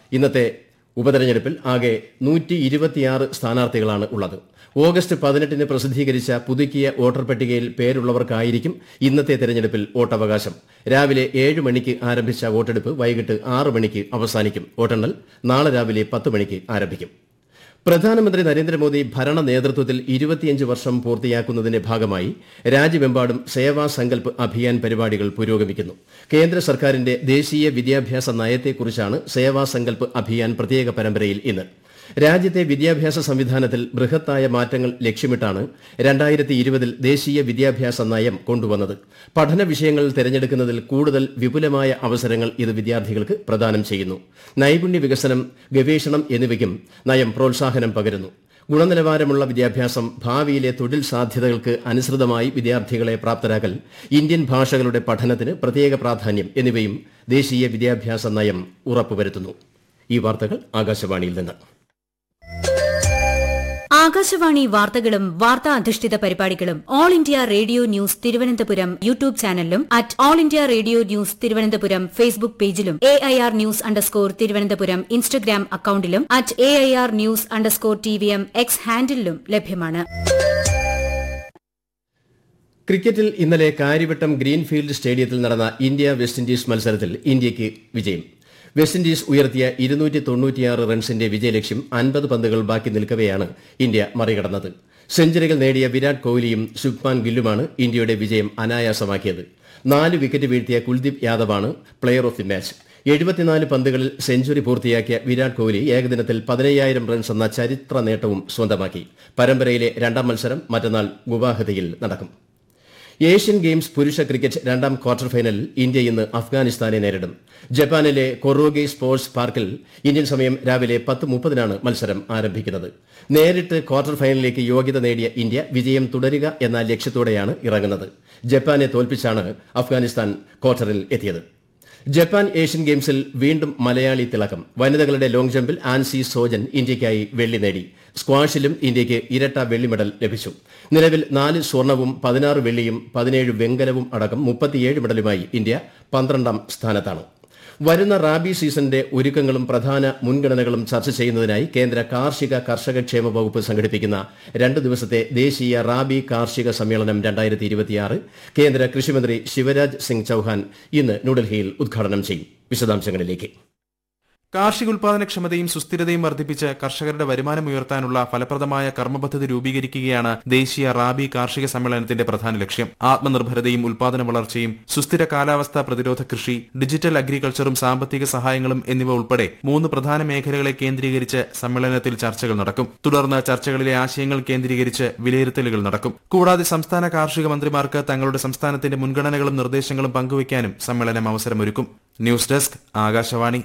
ഇന്നത്തെ ഉപതെരഞ്ഞെടുപ്പിൽ ആകെ നൂറ്റി ഇരുപത്തിയാറ് സ്ഥാനാർത്ഥികളാണ് ഉള്ളത് ഓഗസ്റ്റ് പതിനെട്ടിന് പ്രസിദ്ധീകരിച്ച പുതുക്കിയ വോട്ടർ പട്ടികയിൽ പേരുള്ളവർക്കായിരിക്കും ഇന്നത്തെ തെരഞ്ഞെടുപ്പിൽ വോട്ടവകാശം രാവിലെ ഏഴ് മണിക്ക് ആരംഭിച്ച വോട്ടെടുപ്പ് വൈകിട്ട് ആറ് മണിക്ക് അവസാനിക്കും വോട്ടെണ്ണൽ നാളെ രാവിലെ പത്ത് മണിക്ക് ആരംഭിക്കും പ്രധാനമന്ത്രി നരേന്ദ്രമോദി ഭരണ നേതൃത്വത്തിൽ ഇരുപത്തിയഞ്ച് വർഷം പൂർത്തിയാക്കുന്നതിന്റെ ഭാഗമായി രാജ്യമെമ്പാടും സേവാ സങ്കൽപ് അഭിയാൻ പരിപാടികൾ പുരോഗമിക്കുന്നു കേന്ദ്ര സർക്കാരിന്റെ ദേശീയ വിദ്യാഭ്യാസ നയത്തെക്കുറിച്ചാണ് സേവാ സങ്കൽപ് അഭിയാൻ പ്രത്യേക പരമ്പരയിൽ ഇന്ന് രാജ്യത്തെ വിദ്യാഭ്യാസ സംവിധാനത്തിൽ ബൃഹത്തായ മാറ്റങ്ങൾ ലക്ഷ്യമിട്ടാണ് രണ്ടായിരത്തി ഇരുപതിൽ ദേശീയ വിദ്യാഭ്യാസ നയം കൊണ്ടുവന്നത് പഠന വിഷയങ്ങൾ തിരഞ്ഞെടുക്കുന്നതിൽ കൂടുതൽ വിപുലമായ അവസരങ്ങൾ ഇത് വിദ്യാർത്ഥികൾക്ക് പ്രദാനം ചെയ്യുന്നു നൈപുണ്യ വികസനം ഗവേഷണം എന്നിവയ്ക്കും നയം പ്രോത്സാഹനം പകരുന്നു ഗുണനിലവാരമുള്ള വിദ്യാഭ്യാസം ഭാവിയിലെ തൊഴിൽ സാധ്യതകൾക്ക് അനുസൃതമായി വിദ്യാർത്ഥികളെ പ്രാപ്തരാക്കൽ ഇന്ത്യൻ ഭാഷകളുടെ പഠനത്തിന് പ്രത്യേക പ്രാധാന്യം എന്നിവയും ദേശീയ വിദ്യാഭ്യാസ നയം ഉറപ്പുവരുത്തുന്നു ഈ വാർത്തകൾ ആകാശവാണിയിൽ നിന്ന് ആകാശവാണി വാർത്തകളും വാർത്താ അധിഷ്ഠിത പരിപാടികളും all India radio news Thiruvananthapuram YouTube ചാനലിലും at all India radio news Thiruvananthapuram Facebook പേജിലും A I R news underscore Thiruvananthapuram Instagram അക്കൌണ്ടിലും at A I R news underscore T V M X ഹാൻഡിലും ലഭ്യമാണ് ക്രിക്കറ്റിൽ ഇന്നലെ കാര്യവട്ടം ഗ്രീൻഫീൽഡ് സ്റ്റേഡിയത്തിൽ നടന്ന ഇന്ത്യ വെസ്റ്റ് ഇൻഡീസ് മത്സരത്തിൽ ഇന്ത്യയ്ക്ക് വിജയം വെസ്റ്റ് ഇൻഡീസ് ഉയർത്തിയ ഇരുന്നൂറ്റി തൊണ്ണൂറ്റിയാറ് റൺസിന്റെ വിജയലക്ഷ്യം അൻപത് പന്തുകൾ ബാക്കി നിൽക്കവെയാണ് ഇന്ത്യ മറികടന്നത് സെഞ്ചുറികൾ നേടിയ വിരാട് കോഹ്ലിയും ശുഭ്മാൻ ഗില്ലുമാണ് ഇന്ത്യയുടെ വിജയം അനായാസമാക്കിയത് നാല് വിക്കറ്റ് വീഴ്ത്തിയ കുൽദീപ് യാദവാണ് പ്ലെയർ ഓഫ് ദി മാച്ച് എഴുപത്തിനാല് പന്തുകളിൽ സെഞ്ചുറി പൂർത്തിയാക്കിയ വിരാട് കോഹ്ലി ഏകദിനത്തിൽ പതിനയ്യായിരം റൺസ് എന്ന ചരിത്ര നേട്ടവും സ്വന്തമാക്കി പരമ്പരയിലെ രണ്ടാം മത്സരം മറ്റന്നാൾ ഗുവാഹത്തിയിൽ നടക്കും ഏഷ്യൻ ഗെയിംസ് പുരുഷ ക്രിക്കറ്റ് രണ്ടാം ക്വാർട്ടർ ഫൈനലിൽ ഇന്ത്യ ഇന്ന് അഫ്ഗാനിസ്ഥാനെ നേരിടും ജപ്പാനിലെ കൊറോഗെ സ്പോർട്സ് പാർക്കിൽ ഇന്ത്യൻ സമയം രാവിലെ പത്ത് മുപ്പതിനാണ് മത്സരം ആരംഭിക്കുന്നത് നേരിട്ട് ക്വാർട്ടർ ഫൈനലിലേക്ക് യോഗ്യത നേടിയ ഇന്ത്യ വിജയം തുടരുക എന്ന ലക്ഷ്യത്തോടെയാണ് ഇറങ്ങുന്നത് ജപ്പാനെ തോൽപ്പിച്ചാണ് അഫ്ഗാനിസ്ഥാൻ ക്വാർട്ടറിൽ എത്തിയത് ജപ്പാൻ ഏഷ്യൻ ഗെയിംസിൽ വീണ്ടും മലയാളി തിളക്കം വനിതകളുടെ ലോങ് ജമ്പിൽ ആൻസി സോജൻ ഇന്ത്യയ്ക്കായി വെള്ളി നേടി സ്ക്വാഷിലും ഇന്ത്യയ്ക്ക് ഇരട്ട വെള്ളി മെഡൽ ലഭിച്ചു നിലവിൽ നാല് സ്വർണവും പതിനാറ് വെള്ളിയും പതിനേഴ് വെങ്കലവും അടക്കം മുപ്പത്തിയേഴ് മെഡലുമായി ഇന്ത്യ പന്ത്രണ്ടാം സ്ഥാനത്താണ് വരുന്ന റാബി സീസണിന്റെ ഒരുക്കങ്ങളും പ്രധാന മുൻഗണനകളും ചർച്ച ചെയ്യുന്നതിനായി കേന്ദ്ര കാർഷിക കർഷക ക്ഷേമ വകുപ്പ് സംഘടിപ്പിക്കുന്ന രണ്ട് ദിവസത്തെ ദേശീയ റാബി കാർഷിക സമ്മേളനം രണ്ടായിരത്തി ഇരുപത്തിയാറ് കേന്ദ്ര കൃഷിമന്ത്രി ശിവരാജ് സിംഗ് ചൌഹാൻ ഇന്ന് ന്യൂഡൽഹിയിൽ ഉദ്ഘാടനം ചെയ്യും വിശദാംശങ്ങളിലേക്ക് കാർഷികോൽപാദനക്ഷമതയും സുസ്ഥിരതയും വർദ്ധിപ്പിച്ച് കർഷകരുടെ വരുമാനം ഉയർത്താനുള്ള ഫലപ്രദമായ കർമ്മപദ്ധതി രൂപീകരിക്കുകയാണ് ദേശീയ റാബി കാർഷിക സമ്മേളനത്തിന്റെ പ്രധാന ലക്ഷ്യം ആത്മനിർഭരതയും ഉൽപാദന വളർച്ചയും സുസ്ഥിര കാലാവസ്ഥാ പ്രതിരോധ കൃഷി ഡിജിറ്റൽ അഗ്രികൾച്ചറും സാമ്പത്തിക സഹായങ്ങളും എന്നിവ ഉൾപ്പെടെ മൂന്ന് പ്രധാന മേഖലകളെ കേന്ദ്രീകരിച്ച് സമ്മേളനത്തിൽ ചർച്ചകൾ നടക്കും തുടർന്ന് ചർച്ചകളിലെ ആശയങ്ങൾ കേന്ദ്രീകരിച്ച് വിലയിരുത്തലുകൾ നടക്കും കൂടാതെ സംസ്ഥാന കാർഷിക മന്ത്രിമാർക്ക് തങ്ങളുടെ സംസ്ഥാനത്തിന്റെ മുൻഗണനകളും നിർദ്ദേശങ്ങളും പങ്കുവയ്ക്കാനും സമ്മേളനം അവസരമൊരുക്കും ന്യൂസ് ഡെസ്ക് ആകാശവാണി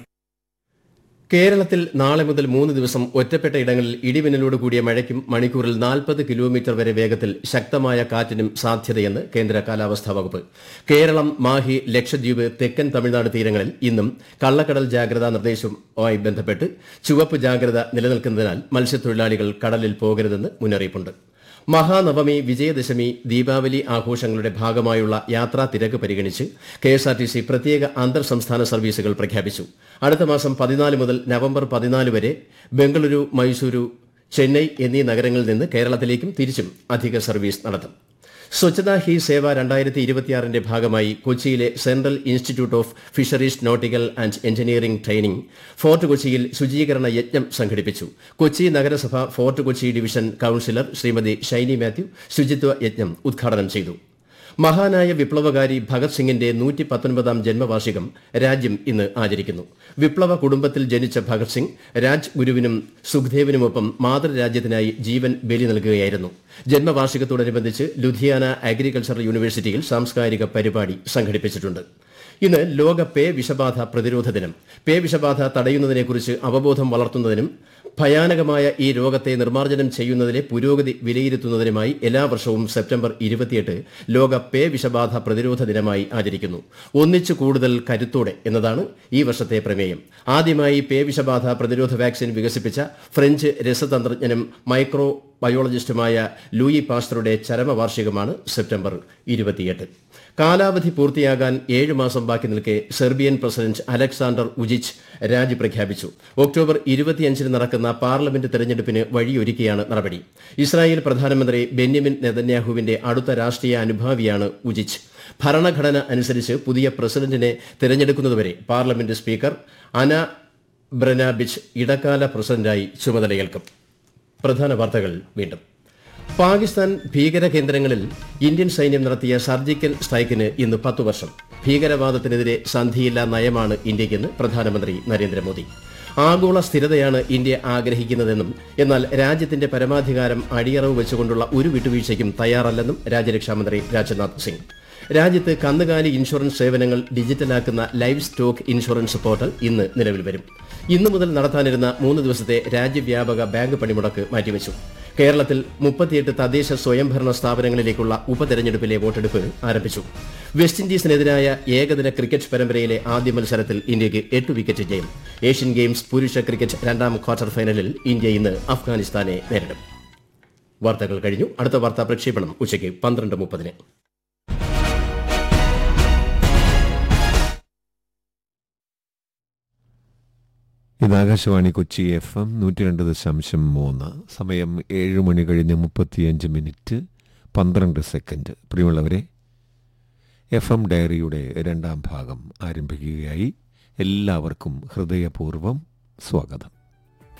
കേരളത്തിൽ നാളെ മുതൽ മൂന്ന് ദിവസം ഒറ്റപ്പെട്ട ഇടങ്ങളിൽ ഇടിമിന്നലോട് കൂടിയ മഴയ്ക്കും മണിക്കൂറിൽ നാൽപ്പത് കിലോമീറ്റർ വരെ വേഗത്തിൽ ശക്തമായ കാറ്റിനും സാധ്യതയെന്ന് കേന്ദ്ര കാലാവസ്ഥാ വകുപ്പ് കേരളം മാഹി ലക്ഷദ്വീപ് തെക്കൻ തമിഴ്നാട് തീരങ്ങളിൽ ഇന്നും കള്ളക്കടൽ ജാഗ്രതാ നിർദ്ദേശവുമായി ബന്ധപ്പെട്ട് ചുവപ്പ് ജാഗ്രത നിലനിൽക്കുന്നതിനാൽ മത്സ്യത്തൊഴിലാളികൾ കടലിൽ പോകരുതെന്ന് മുന്നറിയിപ്പുണ്ട് മഹാനവമി വിജയദശമി ദീപാവലി ആഘോഷങ്ങളുടെ ഭാഗമായുള്ള യാത്രാ തിരക്ക് പരിഗണിച്ച് കെഎസ്ആർടിസി പ്രത്യേക അന്തർ സംസ്ഥാന സർവീസുകൾ പ്രഖ്യാപിച്ചു അടുത്ത മാസം പതിനാല് മുതൽ നവംബർ പതിനാല് വരെ ബംഗളൂരു മൈസൂരു ചെന്നൈ എന്നീ നഗരങ്ങളിൽ നിന്ന് കേരളത്തിലേക്കും തിരിച്ചും അധിക സർവീസ് നടത്തും സ്വച്ഛതാ ഹി സേവ രണ്ടായിരത്തി ഇരുപത്തിയാറിന്റെ ഭാഗമായി കൊച്ചിയിലെ central institute of fisheries nautical and engineering training fort കൊച്ചിയിൽ ശുചീകരണ യജ്ഞം സംഘടിപ്പിച്ചു കൊച്ചി നഗരസഭ fort Kochi division councillor Shrimati Shiny Mathew ശുചിത്വ യജ്ഞം ഉദ്ഘാടനം ചെയ്തു മഹാനായ വിപ്ലവകാരി ഭഗത് സിംഗിന്റെ നൂറ്റി പത്തൊൻപതാം ജന്മവാർഷികം രാജ്യം ഇന്ന് ആചരിക്കുന്നു വിപ്ലവ കുടുംബത്തിൽ ജനിച്ച ഭഗത് സിംഗ് രാജ് ഗുരുവിനും സുഖ്ദേവിനുമൊപ്പം മാതൃരാജ്യത്തിനായി ജീവൻ ബലി നൽകുകയായിരുന്നു ജന്മവാർഷികത്തോടനുബന്ധിച്ച് ലുധിയാന അഗ്രികൾച്ചറൽ യൂണിവേഴ്സിറ്റിയിൽ സാംസ്കാരിക പരിപാടി സംഘടിപ്പിച്ചിട്ടുണ്ട് ഇന്ന് ലോക പേ വിഷബാധ പ്രതിരോധ ദിനം പേ വിഷബാധ തടയുന്നതിനെക്കുറിച്ച് അവബോധം വളർത്തുന്നതിനും ഭയാനകമായ ഈ രോഗത്തെ നിർമ്മാർജ്ജനം ചെയ്യുന്നതിലെ പുരോഗതി വിലയിരുത്തുന്നതിനുമായി എല്ലാ വർഷവും സെപ്റ്റംബർ ഇരുപത്തിയെട്ട് ലോക പേ വിഷബാധ പ്രതിരോധ ദിനമായി ആചരിക്കുന്നു ഒന്നിച്ചു കൂടുതൽ കരുത്തോടെ എന്നതാണ് ഈ വർഷത്തെ പ്രമേയം ആദ്യമായി പേ വിഷബാധ പ്രതിരോധ വാക്സിൻ വികസിപ്പിച്ച ഫ്രഞ്ച് രസതന്ത്രജ്ഞനും മൈക്രോ ബയോളജിസ്റ്റുമായ ലൂയി പാസ്റ്ററുടെ ചരമവാർഷികമാണ് സെപ്റ്റംബർ ഇരുപത്തിയെട്ട് കാലാവധി പൂർത്തിയാകാൻ ഏഴ് മാസം ബാക്കി നിൽക്കെ സെർബിയൻ പ്രസിഡന്റ് അലക്സാണ്ടർ ഉജിച്ച് രാജി പ്രഖ്യാപിച്ചു ഒക്ടോബർ ഇരുപത്തിയഞ്ചിന് നടക്കുന്ന പാർലമെന്റ് തെരഞ്ഞെടുപ്പിന് വഴിയൊരുക്കിയാണ് നടപടി ഇസ്രായേൽ പ്രധാനമന്ത്രി ബെന്യമിൻ നെതന്യാഹുവിന്റെ അടുത്ത രാഷ്ട്രീയ അനുഭാവിയാണ് ഉജിച്ച് ഭരണഘടന അനുസരിച്ച് പുതിയ പ്രസിഡന്റിനെ തിരഞ്ഞെടുക്കുന്നതുവരെ പാർലമെന്റ് സ്പീക്കർ അന ബ്രനാബിച്ച് ഇടക്കാല പ്രസിഡന്റായി ചുമതലയേൽക്കും പ്രധാന വാർത്തകൾ വീണ്ടും പാകിസ്ഥാൻ ഭീകര കേന്ദ്രങ്ങളിൽ ഇന്ത്യൻ സൈന്യം നടത്തിയ സർജിക്കൽ സ്ട്രൈക്കിന് ഇന്ന് പത്തു വർഷം ഭീകരവാദത്തിനെതിരെ സന്ധിയില്ലാ നയമാണ് ഇന്ത്യയ്ക്കെന്ന് പ്രധാനമന്ത്രി നരേന്ദ്രമോദി ആഗോള സ്ഥിരതയാണ് ഇന്ത്യ ആഗ്രഹിക്കുന്നതെന്നും എന്നാൽ രാജ്യത്തിന്റെ പരമാധികാരം അടിയറവ് വെച്ചുകൊണ്ടുള്ള ഒരു വിട്ടുവീഴ്ചയ്ക്കും തയ്യാറല്ലെന്നും രാജ്യരക്ഷാമന്ത്രി രാജ്നാഥ് സിംഗ് രാജ്യത്ത് കന്നുകാലി ഇൻഷുറൻസ് സേവനങ്ങൾ ഡിജിറ്റലാക്കുന്ന ലൈവ് സ്റ്റോക്ക് ഇൻഷുറൻസ് പോർട്ടൽ ഇന്ന് നിലവിൽ വരും ഇന്നു മുതൽ നടത്താനിരുന്ന മൂന്ന് ദിവസത്തെ രാജ്യവ്യാപക ബാങ്ക് പണിമുടക്ക് മാറ്റിവെച്ചു കേരളത്തിൽ മുപ്പത്തിയെട്ട് തദ്ദേശ സ്വയംഭരണ സ്ഥാപനങ്ങളിലേക്കുള്ള ഉപതെരഞ്ഞെടുപ്പിലെ വോട്ടെടുപ്പ് ആരംഭിച്ചു വെസ്റ്റ് ഇൻഡീസിനെതിരായ ഏകദിന ക്രിക്കറ്റ് പരമ്പരയിലെ ആദ്യ മത്സരത്തിൽ ഇന്ത്യയ്ക്ക് എട്ട് വിക്കറ്റ് ജയം ഏഷ്യൻ ഗെയിംസ് പുരുഷ ക്രിക്കറ്റ് രണ്ടാം ക്വാർട്ടർ ഫൈനലിൽ ഇന്ത്യ ഇന്ന് അഫ്ഗാനിസ്ഥാനെ നേരിടും വാർത്തകൾ കഴിഞ്ഞു അടുത്ത വാർത്താ പ്രക്ഷേപണം ഉച്ചയ്ക്ക് പന്ത്രണ്ട് മുപ്പതിന് ഇത് ആകാശവാണി കൊച്ചി എഫ് എം നൂറ്റി രണ്ട് ദശാംശം മൂന്ന് സമയം ഏഴ് മണി കഴിഞ്ഞ് മുപ്പത്തിയഞ്ച് മിനിറ്റ് പന്ത്രണ്ട് സെക്കൻഡ് പ്രിയമുള്ളവരെ എഫ് എം ഡയറിയുടെ രണ്ടാം ഭാഗം ആരംഭിക്കുകയായി എല്ലാവർക്കും ഹൃദയപൂർവ്വം സ്വാഗതം